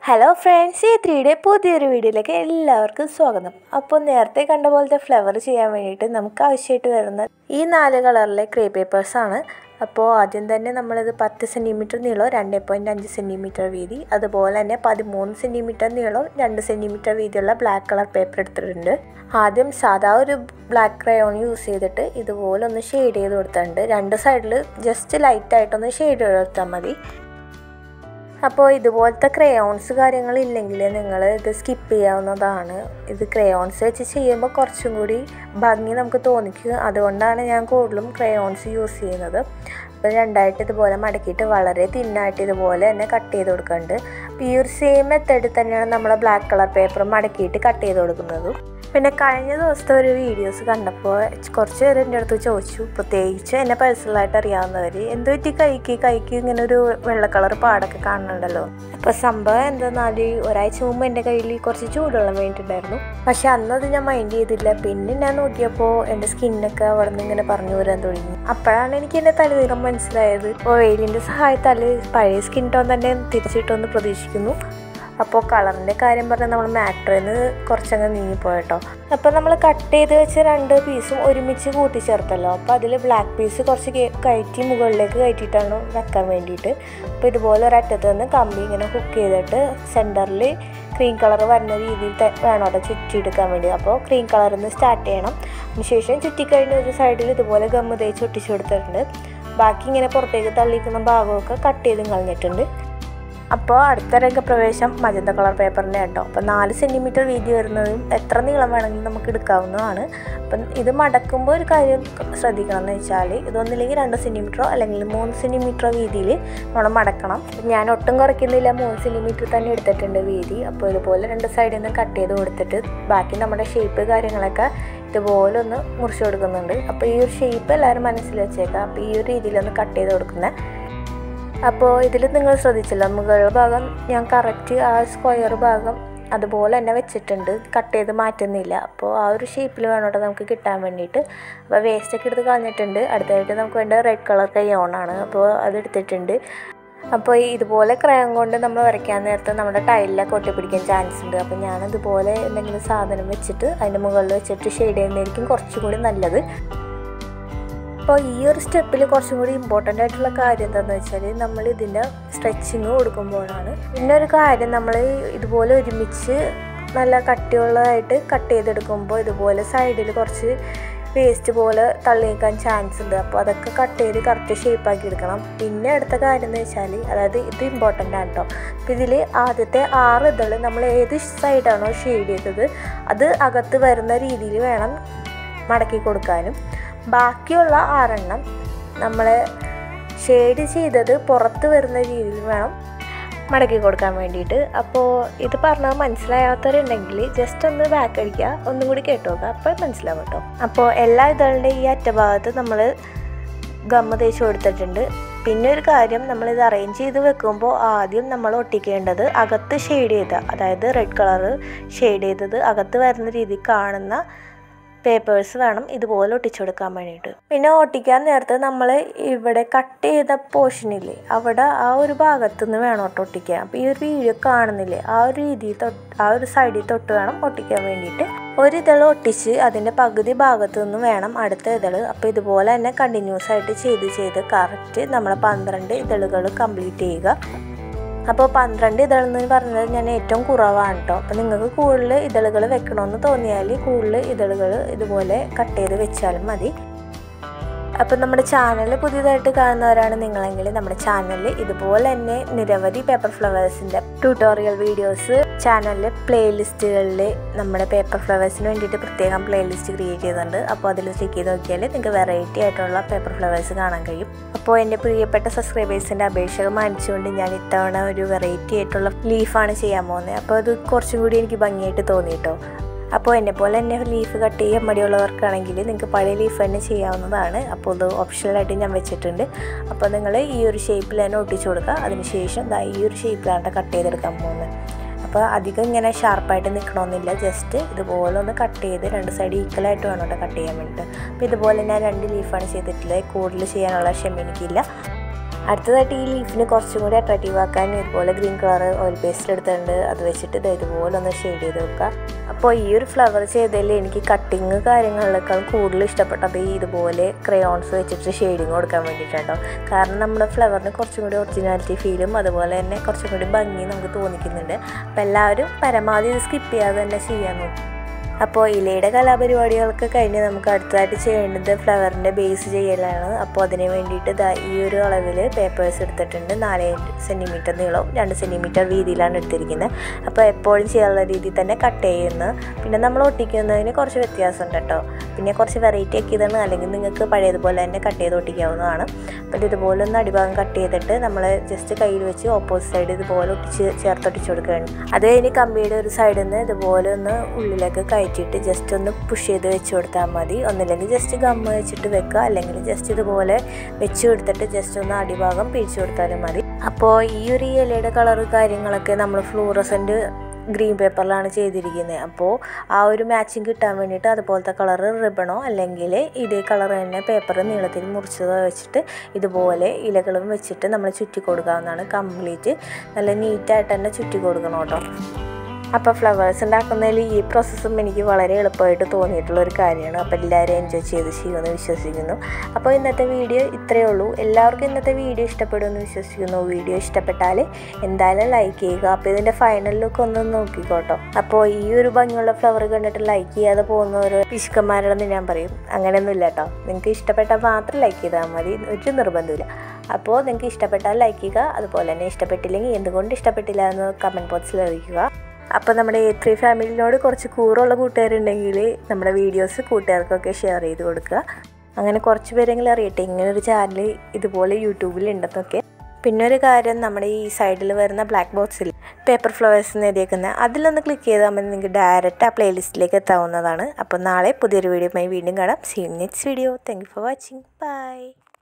hello friends ഈ three day പുതിയൊരു വീഡിയോയിലേക്ക് എല്ലാവർക്കും സ്വാഗതം അപ്പോൾ നേരത്തെ കണ്ട പോലത്തെ ഫ്ലവർ ചെയ്യാൻ വേണ്ടിയിട്ട് നമുക്ക് ആവശ്യമായിട്ട് വരുന്ന ഈ നാല് കളറിലെ ക്രേ പേപ്പേഴ്സാണ് അപ്പോൾ ആദ്യം തന്നെ നമ്മളിത് പത്ത് സെൻറ്റിമീറ്റർ നീളം രണ്ട് പോയിൻറ്റ് അഞ്ച് സെൻറ്റിമീറ്റർ വീതി അതുപോലെ തന്നെ പതിമൂന്ന് സെൻറ്റിമീറ്റർ നീളം രണ്ട് സെൻറ്റിമീറ്റർ വീതിയുള്ള ബ്ലാക്ക് കളർ പേപ്പർ എടുത്തിട്ടുണ്ട് ആദ്യം സാധാ ഒരു ബ്ലാക്ക് ക്രയോൺ യൂസ് ചെയ്തിട്ട് ഇതുപോലെ ഒന്ന് ഷെയ്ഡ് ചെയ്ത് കൊടുത്തിട്ടുണ്ട് രണ്ട് സൈഡിൽ ജസ്റ്റ് ലൈറ്റായിട്ടൊന്ന് ഷെയ്ഡ് ചെയ്ത് കൊടുത്താൽ മതി അപ്പോൾ ഇതുപോലത്തെ ക്രയോൺസ് കാര്യങ്ങളില്ലെങ്കിൽ നിങ്ങൾ ഇത് സ്കിപ്പ് ചെയ്യാവുന്നതാണ് ഇത് ക്രയോൺസ് വെച്ച് ചെയ്യുമ്പോൾ കുറച്ചും കൂടി ഭംഗി നമുക്ക് തോന്നിക്കും അതുകൊണ്ടാണ് ഞാൻ കൂടുതലും ക്രയോൺസ് യൂസ് ചെയ്യുന്നത് അപ്പോൾ രണ്ടായിട്ട് ഇതുപോലെ മടക്കിയിട്ട് വളരെ തിന്നായിട്ട് ഇതുപോലെ തന്നെ കട്ട് ചെയ്ത് കൊടുക്കുന്നുണ്ട് അപ്പോൾ ഈ ഒരു സെയിം മെത്തേഡിൽ തന്നെയാണ് നമ്മൾ ബ്ലാക്ക് കളർ പേപ്പർ മടക്കിയിട്ട് കട്ട് ചെയ്ത് കൊടുക്കുന്നത് പിന്നെ കഴിഞ്ഞ ദിവസത്തെ ഒരു വീഡിയോസ് കണ്ടപ്പോൾ കുറച്ച് പേര് എൻ്റെ അടുത്ത് ചോദിച്ചു പ്രത്യേകിച്ച് എന്നെ പേഴ്സണലായിട്ട് അറിയാവുന്നവർ എന്ത് പറ്റി കൈക്ക് കൈക്ക് ഇങ്ങനെ ഒരു വെള്ള കളർ പാടൊക്കെ കാണുന്നുണ്ടല്ലോ അപ്പോൾ സംഭവം എന്തെന്നാൽ ഒരാഴ്ച മുമ്പ് എൻ്റെ കയ്യിൽ കുറച്ച് ചൂടുവെള്ളം വേണ്ടിയിട്ടുണ്ടായിരുന്നു പക്ഷെ അന്നത് ഞാൻ മൈൻഡ് ചെയ്തില്ല പിന്നെ ഞാൻ നോക്കിയപ്പോൾ എൻ്റെ സ്കിന്നൊക്കെ അവിടെ നിന്ന് ഇങ്ങനെ പറഞ്ഞു വരാൻ തുടങ്ങി അപ്പോഴാണ് എനിക്ക് എൻ്റെ തലനീളം മനസ്സിലായത് ഓയിലിൻ്റെ സഹായത്താൽ പഴയ സ്കിൻ ടോൺ തന്നെ തിരിച്ചിട്ടൊന്ന് പ്രതീക്ഷിക്കുന്നു അപ്പോൾ കളറിൻ്റെ കാര്യം പറഞ്ഞാൽ നമ്മൾ മാറ്ററിൽ നിന്ന് കുറച്ചങ്ങ് നീങ്ങിപ്പോയട്ടോ അപ്പോൾ നമ്മൾ കട്ട് ചെയ്ത് വെച്ച രണ്ട് പീസും ഒരുമിച്ച് കൂട്ടിച്ചേർത്തല്ലോ അപ്പോൾ അതിൽ ബ്ലാക്ക് പീസ് കുറച്ച് കയറ്റി മുകളിലേക്ക് കയറ്റിയിട്ടാണ് വെക്കാൻ വേണ്ടിയിട്ട് അപ്പോൾ ഇതുപോലെ ഒരറ്റത്ത് നിന്ന് കമ്പി ഇങ്ങനെ ഹുക്ക് ചെയ്തിട്ട് സെൻറ്ററിൽ ക്രീം കളർ വരുന്ന രീതിയിൽ വേണം കേട്ടോ ചുറ്റിയെടുക്കാൻ വേണ്ടി അപ്പോൾ ക്രീം കളറിൽ നിന്ന് സ്റ്റാർട്ട് ചെയ്യണം അതിനുശേഷം ചുറ്റിക്കഴിഞ്ഞ ഒരു സൈഡിൽ ഇതുപോലെ ഗമ്മ് തേച്ച് ഒട്ടിച്ചു കൊടുത്തിട്ടുണ്ട് ബാക്കി ഇങ്ങനെ പുറത്തേക്ക് തള്ളിക്കുന്ന ഭാഗമൊക്കെ കട്ട് ചെയ്ത് കളഞ്ഞിട്ടുണ്ട് അപ്പോൾ അടുത്ത രംഗപ്രവേശം മജന്ത കളർ പേപ്പറിൻ്റെ കേട്ടോ അപ്പോൾ നാല് സെൻറ്റിമീറ്റർ വീതി വരുന്നതും എത്ര നീളം വേണമെങ്കിലും നമുക്ക് എടുക്കാവുന്നതാണ് അപ്പം ഇത് മടക്കുമ്പോൾ ഒരു കാര്യം ശ്രദ്ധിക്കണം എന്ന് വെച്ചാൽ ഇതൊന്നില്ലെങ്കിൽ രണ്ട് സെൻറ്റിമീറ്ററോ അല്ലെങ്കിൽ മൂന്ന് സെൻറ്റിമീറ്ററോ വീതിയിൽ നമ്മൾ മടക്കണം ഞാൻ ഒട്ടും കുറയ്ക്കുന്നില്ല മൂന്ന് സെൻറ്റിമീറ്റർ തന്നെ എടുത്തിട്ടുണ്ട് വീതി അപ്പോൾ ഇതുപോലെ രണ്ട് സൈഡിൽ നിന്ന് കട്ട് ചെയ്ത് കൊടുത്തിട്ട് ബാക്കി നമ്മുടെ ഷേപ്പ് കാര്യങ്ങളൊക്കെ ഇതുപോലെ ഒന്ന് മുറിച്ച് കൊടുക്കുന്നുണ്ട് അപ്പോൾ ഈ ഒരു ഷേപ്പ് എല്ലാവരും മനസ്സിൽ വെച്ചേക്കാം അപ്പോൾ ഈ ഒരു രീതിയിലൊന്ന് കട്ട് ചെയ്ത് കൊടുക്കുന്നത് അപ്പോൾ ഇതിൽ നിങ്ങൾ ശ്രദ്ധിച്ചില്ല മുകൾ ഭാഗം ഞാൻ കറക്റ്റ് ആ സ്ക്വയർ ഭാഗം അതുപോലെ തന്നെ വെച്ചിട്ടുണ്ട് കട്ട് ചെയ്ത് മാറ്റുന്നില്ല അപ്പോൾ ആ ഒരു ഷേപ്പിൽ വേണം കേട്ടോ നമുക്ക് കിട്ടാൻ വേണ്ടിയിട്ട് അപ്പോൾ വേസ്റ്റൊക്കെ എടുത്ത് കളഞ്ഞിട്ടുണ്ട് അടുത്തായിട്ട് നമുക്ക് വേണ്ട റെഡ് കളർ കയ്യോണാണ് അപ്പോൾ അത് എടുത്തിട്ടുണ്ട് അപ്പോൾ ഇതുപോലെ ക്രയം കൊണ്ട് നമ്മൾ വരയ്ക്കാൻ നേരത്തെ നമ്മുടെ ടൈലിലൊക്കെ ഒട്ടിപ്പിടിക്കാൻ ചാൻസ് ഉണ്ട് അപ്പോൾ ഞാൻ ഇതുപോലെ എന്തെങ്കിലും സാധനം വെച്ചിട്ട് അതിൻ്റെ മുകളിൽ വെച്ചിട്ട് ഷെയ്ഡ് ചെയ്യുന്നതായിരിക്കും കുറച്ചും കൂടി നല്ലത് അപ്പോൾ ഈ ഒരു സ്റ്റെപ്പിൽ കുറച്ചും കൂടി ഇമ്പോർട്ടൻ്റ് ആയിട്ടുള്ള കാര്യം എന്താണെന്ന് വെച്ചാൽ നമ്മൾ ഇതിൻ്റെ സ്ട്രെച്ചിങ് കൊടുക്കുമ്പോഴാണ് പിന്നെ ഒരു കാര്യം നമ്മൾ ഇതുപോലെ ഒരുമിച്ച് നല്ല കട്ടിയുള്ളതായിട്ട് കട്ട് ചെയ്തെടുക്കുമ്പോൾ ഇതുപോലെ സൈഡിൽ കുറച്ച് വേസ്റ്റ് പോലെ തള്ളി നിൽക്കാൻ ചാൻസ് ഉണ്ട് അപ്പോൾ അതൊക്കെ കട്ട് ചെയ്ത് കറക്റ്റ് ഷേപ്പാക്കി എടുക്കണം പിന്നെ അടുത്ത കാര്യം എന്ന് വെച്ചാൽ അതായത് ഇത് ഇമ്പോർട്ടൻ്റ് ആണ് കേട്ടോ അപ്പോൾ ഇതിൽ ആദ്യത്തെ ആറ് ഇതൾ നമ്മൾ ഏത് സൈഡാണോ ഷെയ്ഡ് ചെയ്തത് അത് അകത്ത് വരുന്ന രീതിയിൽ വേണം മടക്കി കൊടുക്കാനും ബാക്കിയുള്ള ആറെണ്ണം നമ്മൾ ഷെയ്ഡ് ചെയ്തത് പുറത്ത് വരുന്ന രീതിയിൽ വേണം മടക്കി കൊടുക്കാൻ വേണ്ടിയിട്ട് അപ്പോൾ ഇത് പറഞ്ഞാൽ മനസ്സിലാകാത്തവരുണ്ടെങ്കിൽ ജസ്റ്റ് ഒന്ന് ബാക്ക് അടിക്കുക ഒന്നും കൂടി കേട്ടു നോക്കുക അപ്പോൾ മനസ്സിലാവും കേട്ടോ അപ്പോൾ എല്ലാ ഇതളുടെ ഈ അറ്റഭാഗത്ത് നമ്മൾ ഗമ്മ തേച്ച് കൊടുത്തിട്ടുണ്ട് പിന്നെ ഒരു കാര്യം നമ്മളിത് അറേഞ്ച് ചെയ്ത് വെക്കുമ്പോൾ ആദ്യം നമ്മൾ ഒട്ടിക്കേണ്ടത് അകത്ത് ഷെയ്ഡ് ചെയ്ത അതായത് റെഡ് കളറ് ഷെയ്ഡ് ചെയ്തത് അകത്ത് വരുന്ന രീതിയിൽ കാണുന്ന പേപ്പേഴ്സ് വേണം ഇതുപോലെ ഒട്ടിച്ചു കൊടുക്കാൻ വേണ്ടിയിട്ട് പിന്നെ ഒട്ടിക്കാൻ നേരത്തെ നമ്മൾ ഇവിടെ കട്ട് ചെയ്ത പോർഷനില്ലേ അവിടെ ആ ഒരു ഭാഗത്തു നിന്ന് വേണം കേട്ടോ ഒട്ടിക്കാൻ അപ്പോൾ ഈ ഒരു വീഡിയോ കാണുന്നില്ലേ ആ ഒരു രീതിയിൽ തൊട്ട് ആ ഒരു സൈഡിൽ തൊട്ട് വേണം ഒട്ടിക്കാൻ വേണ്ടിയിട്ട് ഒരു ഇതൾ ഒട്ടിച്ച് അതിൻ്റെ പകുതി ഭാഗത്തു നിന്ന് വേണം അടുത്ത ഇതൾ അപ്പോൾ ഇതുപോലെ തന്നെ കണ്ടിന്യൂസ് ആയിട്ട് ചെയ്ത് ചെയ്ത് കറക്റ്റ് നമ്മൾ പന്ത്രണ്ട് ഇതളുകൾ കംപ്ലീറ്റ് ചെയ്യുക അപ്പോൾ പന്ത്രണ്ട് ഇതളെന്ന് പറഞ്ഞത് ഞാൻ ഏറ്റവും കുറവാണ് കേട്ടോ അപ്പോൾ നിങ്ങൾക്ക് കൂടുതൽ ഇതളുകൾ വെക്കണമെന്ന് തോന്നിയാൽ കൂടുതൽ ഇതളുകൾ ഇതുപോലെ കട്ട് ചെയ്ത് വെച്ചാലും മതി അപ്പോൾ നമ്മുടെ ചാനൽ പുതിയതായിട്ട് കാണുന്നവരാണ് നിങ്ങളെങ്കിൽ നമ്മുടെ ചാനലിൽ ഇതുപോലെ തന്നെ നിരവധി പേപ്പർ ഫ്ലവേഴ്സിൻ്റെ ട്യൂട്ടോറിയൽ വീഡിയോസ് ചാനലിലെ പ്ലേലിസ്റ്റുകളിൽ നമ്മുടെ പേപ്പർ ഫ്ലവേഴ്സിന് വേണ്ടിയിട്ട് പ്രത്യേകം പ്ലേലിസ്റ്റ് ക്രിയേറ്റ് ചെയ്തിട്ടുണ്ട് അപ്പോൾ അതിൽ ചെക്ക് ചെയ്ത് നോക്കിയാൽ നിങ്ങൾക്ക് വെറൈറ്റി ആയിട്ടുള്ള പേപ്പർ ഫ്ലവേഴ്സ് കാണാൻ കഴിയും അപ്പോൾ എൻ്റെ പ്രിയപ്പെട്ട സബ്സ്ക്രൈബേഴ്സിൻ്റെ അപേക്ഷകൾ മാനിച്ചുകൊണ്ട് ഞാൻ ഇത്തവണ ഒരു വെറൈറ്റി ആയിട്ടുള്ള ലീഫാണ് ചെയ്യാൻ പോകുന്നത് അപ്പോൾ അത് കുറച്ചും കൂടി എനിക്ക് ഭംഗിയായിട്ട് തോന്നി കേട്ടോ അപ്പോൾ എന്നെ പോലെ തന്നെ ലീഫ് കട്ട് ചെയ്യാൻ മടിയുള്ളവർക്കാണെങ്കിൽ നിങ്ങൾക്ക് പഴയ ലീഫ് തന്നെ ചെയ്യാവുന്നതാണ് അപ്പോൾ അത് ഓപ്ഷണലായിട്ട് ഞാൻ വെച്ചിട്ടുണ്ട് അപ്പോൾ നിങ്ങൾ ഈ ഒരു ഷേപ്പിൽ തന്നെ ഒട്ടിച്ചു കൊടുക്കുക അതിനുശേഷം ദാ ഈ ഒരു ഷേപ്പിലാണ് കട്ട് ചെയ്തെടുക്കാൻ പോകുന്നത് അപ്പോൾ അധികം ഇങ്ങനെ ഷാർപ്പായിട്ട് നിൽക്കണമെന്നില്ല ജസ്റ്റ് ഇതുപോലെ ഒന്ന് കട്ട് ചെയ്ത് രണ്ട് സൈഡ് ഈക്വലായിട്ട് വേണം കേട്ടോ കട്ട് ചെയ്യാൻ വേണ്ടിയിട്ട് അപ്പോൾ ഇതുപോലെ ഞാൻ രണ്ട് ലീഫാണ് ചെയ്തിട്ടുള്ളത് കൂടുതൽ ചെയ്യാനുള്ള ക്ഷമ എനിക്കില്ല അടുത്തതായിട്ട് ഈ ലീഫിന് കുറച്ചും കൂടി അട്രാക്റ്റീവ് ആക്കാൻ ഇതുപോലെ ഗ്രീൻ കളർ ഓയിൽ പേസ്റ്റ് എടുത്തിട്ടുണ്ട് അത് വെച്ചിട്ട് ഇത് ഇതുപോലെ ഒന്ന് ഷെയ്ഡ് ചെയ്ത് വെക്കുക അപ്പോൾ ഈ ഒരു ഫ്ലവർ ചെയ്തതിൽ എനിക്ക് കട്ടിങ് കാര്യങ്ങളിലേക്കാൾ കൂടുതൽ ഇഷ്ടപ്പെട്ടത് ഈ ഇതുപോലെ ക്രയോൺസ് വെച്ചിട്ട് ഷെയ്ഡിങ് കൊടുക്കാൻ വേണ്ടിയിട്ടാണ് കാരണം നമ്മുടെ ഫ്ലവറിന് കുറച്ചും കൂടി ഒറിജിനാലിറ്റി ഫീലും അതുപോലെ തന്നെ കുറച്ചും കൂടി ഭംഗി നമുക്ക് തോന്നിക്കുന്നുണ്ട് അപ്പോൾ എല്ലാവരും പരമാവധി ഇത് സ്കിപ്പ് ചെയ്യാതെ തന്നെ ചെയ്യാൻ നോക്കും അപ്പോൾ ഇലയുടെ കലാപരിപാടികളൊക്കെ കഴിഞ്ഞ് നമുക്ക് അടുത്തതായിട്ട് ചെയ്യേണ്ടത് ഫ്ലവറിൻ്റെ ബേസ് ചെയ്യലാണ് അപ്പോൾ അതിന് വേണ്ടിയിട്ട് ദാ ഈ ഒരു അളവിൽ പേപ്പേഴ്സ് എടുത്തിട്ടുണ്ട് നാല് സെൻറ്റിമീറ്റർ നീളവും രണ്ട് സെൻറ്റിമീറ്റർ വീതിയിലാണ് എടുത്തിരിക്കുന്നത് അപ്പോൾ എപ്പോഴും ചെയ്യാനുള്ള രീതിയിൽ തന്നെ കട്ട് ചെയ്യുന്നു പിന്നെ നമ്മൾ ഒട്ടിക്കുന്നതിന് കുറച്ച് വ്യത്യാസമുണ്ട് കേട്ടോ പിന്നെ കുറച്ച് വെറൈറ്റി ആക്കിയതാണ് അല്ലെങ്കിൽ നിങ്ങൾക്ക് പഴയതുപോലെ തന്നെ കട്ട് ചെയ്ത് ഒട്ടിക്കാവുന്നതാണ് അപ്പോൾ ഇതുപോലെ ഒന്ന് അടിഭാഗം കട്ട് ചെയ്തിട്ട് നമ്മൾ ജസ്റ്റ് കയ്യിൽ വെച്ച് ഓപ്പോസിറ്റ് സൈഡ് ഇതുപോലെ ഒട്ടിച്ച് ചേർത്ത് ഒട്ടിച്ച് കൊടുക്കുകയാണ് അത് കഴിഞ്ഞ് കമ്പിയുടെ ഒരു സൈഡിൽ നിന്ന് ഇതുപോലെ ഒന്ന് ഉള്ളിലേക്ക് കയറ്റിയിട്ട് ജസ്റ്റ് ഒന്ന് പുഷ് ചെയ്ത് വെച്ച് കൊടുത്താൽ മതി ഒന്നില്ലെങ്കിൽ ജസ്റ്റ് ഗമ്മ് വെച്ചിട്ട് വെക്കുക അല്ലെങ്കിൽ ജസ്റ്റ് ഇതുപോലെ വെച്ച് കൊടുത്തിട്ട് ജസ്റ്റ് ഒന്ന് അടിഭാഗം പിഴിച്ചു കൊടുത്താലും മതി അപ്പോൾ ഈ ഒരു ഇലയുടെ കളറ് കാര്യങ്ങളൊക്കെ നമ്മൾ ഫ്ലൂറസെൻറ്റ് ഗ്രീൻ പേപ്പറിലാണ് ചെയ്തിരിക്കുന്നത് അപ്പോൾ ആ ഒരു മാച്ചിങ് കിട്ടാൻ വേണ്ടിയിട്ട് അതുപോലത്തെ കളറ് റിബണോ അല്ലെങ്കിൽ ഇതേ കളർ തന്നെ പേപ്പർ നീളത്തിൽ മുറിച്ചതോ വെച്ചിട്ട് ഇതുപോലെ ഇലകളും വെച്ചിട്ട് നമ്മൾ ചുറ്റി കൊടുക്കാവുന്നതാണ് കംപ്ലീറ്റ് നല്ല നീറ്റായിട്ട് തന്നെ ചുറ്റി കൊടുക്കണം കേട്ടോ അപ്പോൾ ഫ്ലവേഴ്സ് ഉണ്ടാക്കുന്നതിൽ ഈ പ്രോസസ്സും എനിക്ക് വളരെ എളുപ്പമായിട്ട് തോന്നിയിട്ടുള്ള ഒരു കാര്യമാണ് അപ്പോൾ എല്ലാവരും എൻജോയ് ചെയ്ത് ചെയ്യുമെന്ന് വിശ്വസിക്കുന്നു അപ്പോൾ ഇന്നത്തെ വീഡിയോ ഇത്രയേ ഉള്ളൂ എല്ലാവർക്കും ഇന്നത്തെ വീഡിയോ ഇഷ്ടപ്പെടുമെന്ന് വിശ്വസിക്കുന്നു വീഡിയോ ഇഷ്ടപ്പെട്ടാൽ എന്തായാലും ലൈക്ക് ചെയ്യുക അപ്പോൾ ഇതിൻ്റെ ഫൈനൽ ലുക്ക് ഒന്ന് നോക്കിക്കോട്ടോ അപ്പോൾ ഈ ഒരു ഭംഗിയുള്ള ഫ്ലവർ കണ്ടിട്ട് ലൈക്ക് ചെയ്യാതെ പോകുന്ന ഒരു പിശുക്കന്മാരാണെന്ന് ഞാൻ പറയും അങ്ങനെയൊന്നുമില്ല കേട്ടോ നിങ്ങൾക്ക് ഇഷ്ടപ്പെട്ടാൽ മാത്രം ലൈക്ക് ചെയ്താൽ മതി ഒരു നിർബന്ധമില്ല അപ്പോൾ നിങ്ങൾക്ക് ഇഷ്ടപ്പെട്ടാൽ ലൈക്ക് ചെയ്യുക അതുപോലെ തന്നെ ഇഷ്ടപ്പെട്ടില്ലെങ്കിൽ എന്തുകൊണ്ട് ഇഷ്ടപ്പെട്ടില്ല എന്ന് കമൻറ്റ് ബോക്സിൽ അറിയിക്കുക അപ്പോൾ നമ്മുടെ എ ത്രീ ഫാമിലിനോട് കുറച്ച് കൂറുള്ള കൂട്ടുകാരുണ്ടെങ്കിൽ നമ്മുടെ വീഡിയോസ് കൂട്ടുകാർക്കൊക്കെ ഷെയർ ചെയ്ത് കൊടുക്കുക അങ്ങനെ കുറച്ച് പേരെങ്കിലും അറിയട്ടെ ഇങ്ങനെ ഒരു ചാനൽ ഇതുപോലെ യൂട്യൂബിൽ ഉണ്ടെന്നൊക്കെ പിന്നെ ഒരു കാര്യം നമ്മുടെ ഈ സൈഡിൽ വരുന്ന ബ്ലാക്ക് ബോക്സിൽ പേപ്പർ ഫ്ലവേഴ്സ് എന്ന് എഴുതിയേക്കുന്നത് അതിലൊന്ന് ക്ലിക്ക് ചെയ്താൽ മതി നിങ്ങൾക്ക് ഡയറക്റ്റ് ആ പ്ലേലിസ്റ്റിലേക്ക് എത്താവുന്നതാണ് അപ്പോൾ നാളെ പുതിയൊരു വീഡിയോയുമായി വീണ്ടും കാണാം see next video thank you for watching by